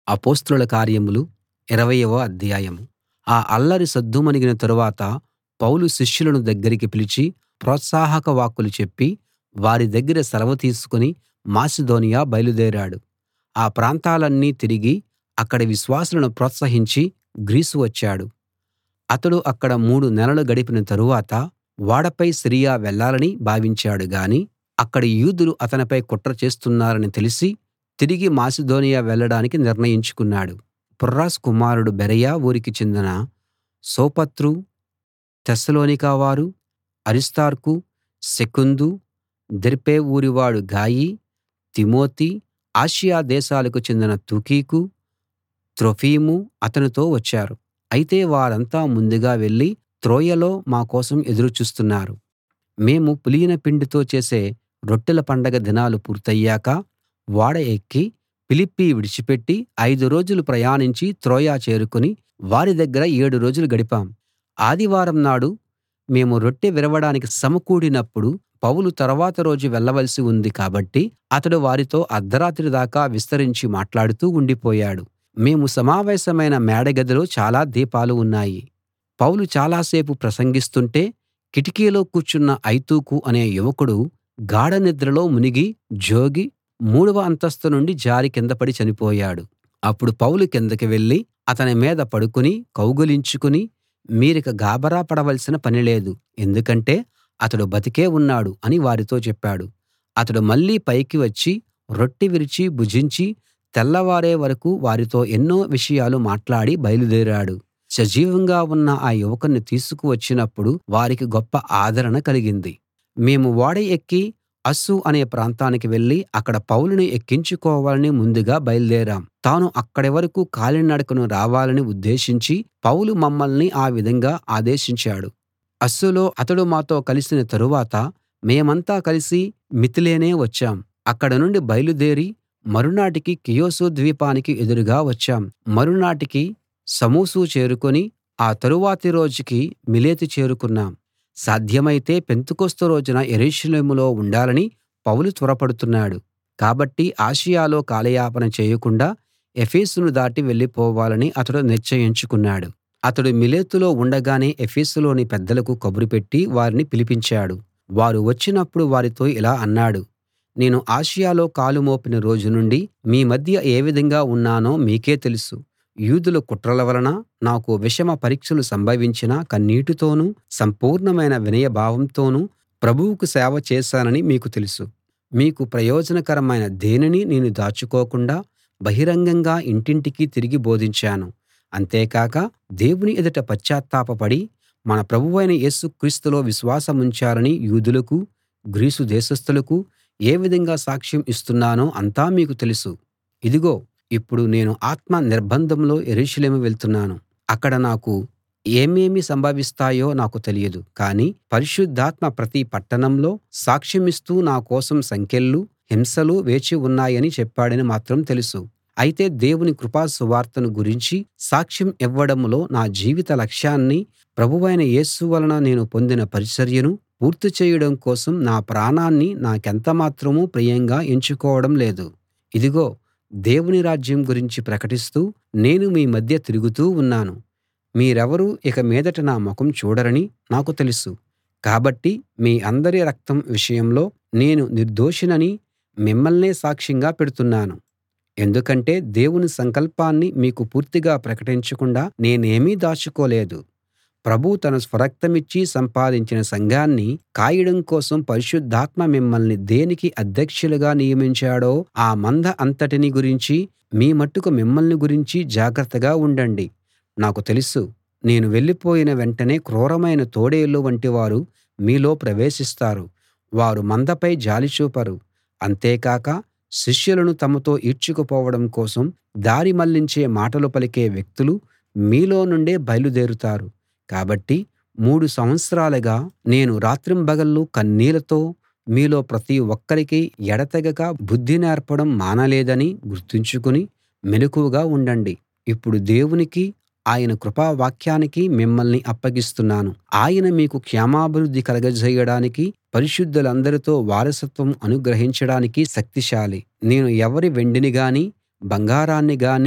అపొస్తలుల కార్యములు ఇరవయవ అధ్యాయం ఆ అల్లరి సద్దుమణిగిన తరువాత పౌలు శిష్యులను దగ్గరికి పిలిచి ప్రోత్సాహక వాక్కులు చెప్పి వారి దగ్గర సెలవు తీసుకుని మాసిదోనియ బయలుదేరాడు ఆ ప్రాంతాలన్నీ తిరిగి అక్కడి విశ్వాసులను ప్రోత్సహించి గ్రీసు వచ్చాడు అతడు అక్కడ మూడు నెలలు గడిపిన తరువాత ఓడపై సిరియా వెళ్ళాలని భావించాడు గాని అక్కడి యూదులు అతనిపై కుట్ర చేస్తున్నారని తెలిసి తిరిగి మాసిదోనియ వెళ్ళడానికి నిర్ణయించుకున్నాడు ఫుర్రస్ కుమారుడు బెరయ ఊరికి చెందిన సోపత్రు తెస్సలోనిక వారు అరిస్తార్కు సెకుందు దెర్బే ఊరివాడు గాయి తిమోతి ఆసియా దేశాలకు చెందిన తుకికు త్రోఫిము అతనితో వచ్చారు అయితే వారంతా ముందుగా వెళ్ళి త్రోయలో మా కోసం ఎదురు చూస్తున్నారు మేము పులియన పిండితో చేసే రొట్టెల పండగ దినాలు పూర్తయ్యాక ఓడ ఎక్కి ఫిలిప్పి విడిచిపెట్టి ఐదు రోజులు ప్రయాణించి త్రోయ చేరుకుని వారి దగ్గర ఏడు రోజులు గడిపాం ఆదివారం నాడు మేము రొట్టె విరవడానికి సమకూడినప్పుడు పౌలు తర్వాత రోజు వెళ్ళవలసి ఉంది కాబట్టి అతడు వారితో అర్థరాత్రి దాకా విస్తరించి మాట్లాడుతూ ఉండిపోయాడు మేము సమావేశమైన మేడగదిలో చాలా దీపాలు ఉన్నాయి పౌలు చాలాసేపు ప్రసంగిస్తుంటే కిటికీలో కూర్చున్న ఐతుకు అనే యువకుడు గాఢ నిద్రలో మునిగి జోగి మూడవ అంతస్తు నుండి జారి కింద పడి చనిపోయాడు అప్పుడు పౌలు కిందకి వెళ్ళి అతని మీద పడుకుని కౌగిలించుకుని మీరిక గాబరా పడవలసిన పని లేదు ఎందుకంటే అతడు బతికే ఉన్నాడు అని వారితో చెప్పాడు అతడు మళ్ళీ పైకి వచ్చి రొట్టె విరిచి భుజించి తెల్లవారే వరకూ వారితో ఎన్నో విషయాలు మాట్లాడి బయలుదేరాడు సజీవంగా ఉన్న ఆ యువకుణ్ణి తీసుకు వచ్చినప్పుడు వారికి గొప్ప ఆదరణ కలిగింది మేము ఓడ ఎక్కి అస్సు అనే ప్రాంతానికి వెళ్ళి అక్కడ పౌలుని ఎక్కించుకోవాలని ముందుగా బయల్దేరాం తాను అక్కడి వరకూ కాలినడకన రావాలని ఉద్దేశించి పౌలు మమ్మల్ని ఆ విధంగా ఆదేశించాడు అస్సులో అతడు మాతో కలిసిన తరువాత మేమంతా కలిసి మితిలేనే వచ్చాం అక్కడ నుండి బయలుదేరి మరునాటికి కియోసు ద్వీపానికి ఎదురుగా వచ్చాం మరునాటికి సమూసు చేరుకుని ఆ తరువాతి రోజుకి మిలేతు చేరుకున్నాం సాధ్యమైతే పెంతెకొస్తు రోజున యెరూషలేములో ఉండాలని పౌలు త్వరపడుతున్నాడు కాబట్టి ఆసియాలో కాలయాపన చేయకుండా ఎఫెసును దాటి వెళ్ళిపోవాలని అతడు నిశ్చయించుకున్నాడు అతడు మిలేతులో ఉండగానే ఎఫెసులోని పెద్దలకు కబురు పెట్టి వారిని పిలిపించాడు వారు వచ్చినప్పుడు వారితో ఇలా అన్నాడు నేను ఆసియాలో కాలు మోపిన రోజు నుండి మీ మధ్య ఏ విధంగా ఉన్నానో మీకే తెలుసు యూదుల కుట్రల వలన నాకు విషమ పరీక్షలు సంభవించినా కన్నీటితోనూ సంపూర్ణమైన వినయభావంతోనూ ప్రభువుకు సేవ చేశానని మీకు తెలుసు మీకు ప్రయోజనకరమైన దేనినీ నేను దాచుకోకుండా బహిరంగంగా ఇంటింటికి తిరిగి బోధించాను అంతేకాక దేవుని ఎదుట పశ్చాత్తాపపడి మన ప్రభువైన యేసు క్రీస్తులో విశ్వాసముంచాలని యూదులకు గ్రీసు దేశస్థులకు ఏ విధంగా సాక్ష్యం ఇస్తున్నానో అంతా మీకు తెలుసు ఇదిగో ఇప్పుడు నేను ఆత్మ నిర్బంధంలో యెరూషలేము వెళ్తున్నాను అక్కడ నాకు ఏమేమి సంభవిస్తాయో నాకు తెలియదు కానీ పరిశుద్ధాత్మ ప్రతి పట్టణంలో సాక్ష్యమిస్తూ నా కోసం సంకెళ్ళు హింసలు వేచి ఉన్నాయని చెప్పాడని మాత్రం తెలుసు అయితే దేవుని కృపా సువార్తను గురించి సాక్ష్యం ఇవ్వడంలో నా జీవిత లక్ష్యాన్ని ప్రభువైన యేసు వలన నేను పొందిన పరిచర్యను పూర్తి చేయడం కోసం నా ప్రాణాన్ని నాకెంత మాత్రమూ ప్రియంగా ఎంచుకోవడం లేదు ఇదిగో దేవుని రాజ్యం గురించి ప్రకటిస్తూ నేను మీ మధ్య తిరుగుతూ ఉన్నాను మీరెవరూ ఇక మీదట నా ముఖం చూడరని నాకు తెలుసు కాబట్టి మీ అందరి రక్తం విషయంలో నేను నిర్దోషినని మిమ్మల్నే సాక్ష్యంగా పెడుతున్నాను ఎందుకంటే దేవుని సంకల్పాన్ని మీకు పూర్తిగా ప్రకటించకుండా నేనేమీ దాచుకోలేదు ప్రభువు తన స్వరక్తమిచ్చి సంపాదించిన సంఘాన్ని కాయడం కోసం పరిశుద్ధాత్మ మిమ్మల్ని దేనికి అధ్యక్షులుగా నియమించాడో ఆ మంద అంతటిని గురించి మీ మట్టుకు మిమ్మల్ని గురించి జాగ్రత్తగా ఉండండి నాకు తెలుసు నేను వెళ్ళిపోయిన వెంటనే క్రూరమైన తోడేళ్ళు వంటివారు మీలో ప్రవేశిస్తారు వారు మందపై జాలి చూపరు అంతేకాక శిష్యులను తమతో ఈడ్చుకుపోవడం కోసం దారి మళ్ళించే మాటలు పలికే వ్యక్తులు మీలో నుండే బయలుదేరుతారు కాబట్టి మూడు సంవత్సరాలుగా నేను రాత్రింబగళ్ళు కన్నీళ్లతో మీలో ప్రతి ఒక్కరికీ ఎడతెగక బుద్ధి నేర్పడం మానలేదని గుర్తుంచుకుని మెలకువగా ఉండండి ఇప్పుడు దేవునికి ఆయన కృపా వాక్యానికి మిమ్మల్ని అప్పగిస్తున్నాను ఆయన మీకు క్షేమాభివృద్ధి కలగజేయడానికి పరిశుద్ధులందరితో వారసత్వం అనుగ్రహించడానికి శక్తిశాలి నేను ఎవరి వెండిని గాని బంగారాన్ని గాని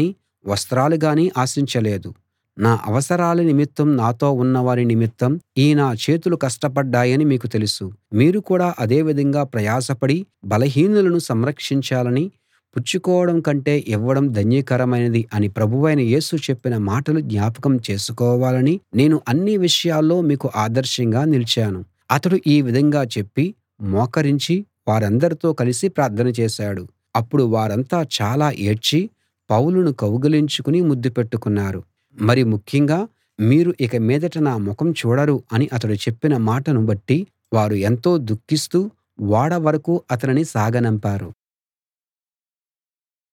వస్త్రాలు గానీ ఆశించలేదు నా అవసరాల నిమిత్తం నాతో ఉన్నవారి నిమిత్తం ఈ నా చేతులు కష్టపడ్డాయని మీకు తెలుసు మీరు కూడా అదే విధంగా ప్రయాసపడి బలహీనులను సంరక్షించాలని పుచ్చుకోవడం కంటే ఇవ్వడం ధన్యకరమైనది అని ప్రభువైన యేసు చెప్పిన మాటలు జ్ఞాపకం చేసుకోవాలని నేను అన్ని విషయాల్లో మీకు ఆదర్శంగా నిలిచాను అతడు ఈ విధంగా చెప్పి మోకరించి వారందరితో కలిసి ప్రార్థన చేశాడు అప్పుడు వారంతా చాలా ఏడ్చి పౌలును కౌగిలించుకుని ముద్దు పెట్టుకున్నారు మరి ముఖ్యంగా మీరు ఇక మీదట నా ముఖం చూడరు అని అతడు చెప్పిన మాటను బట్టి వారు ఎంతో దుఃఖిస్తూ ఓడ వరకూ అతనిని సాగనంపారు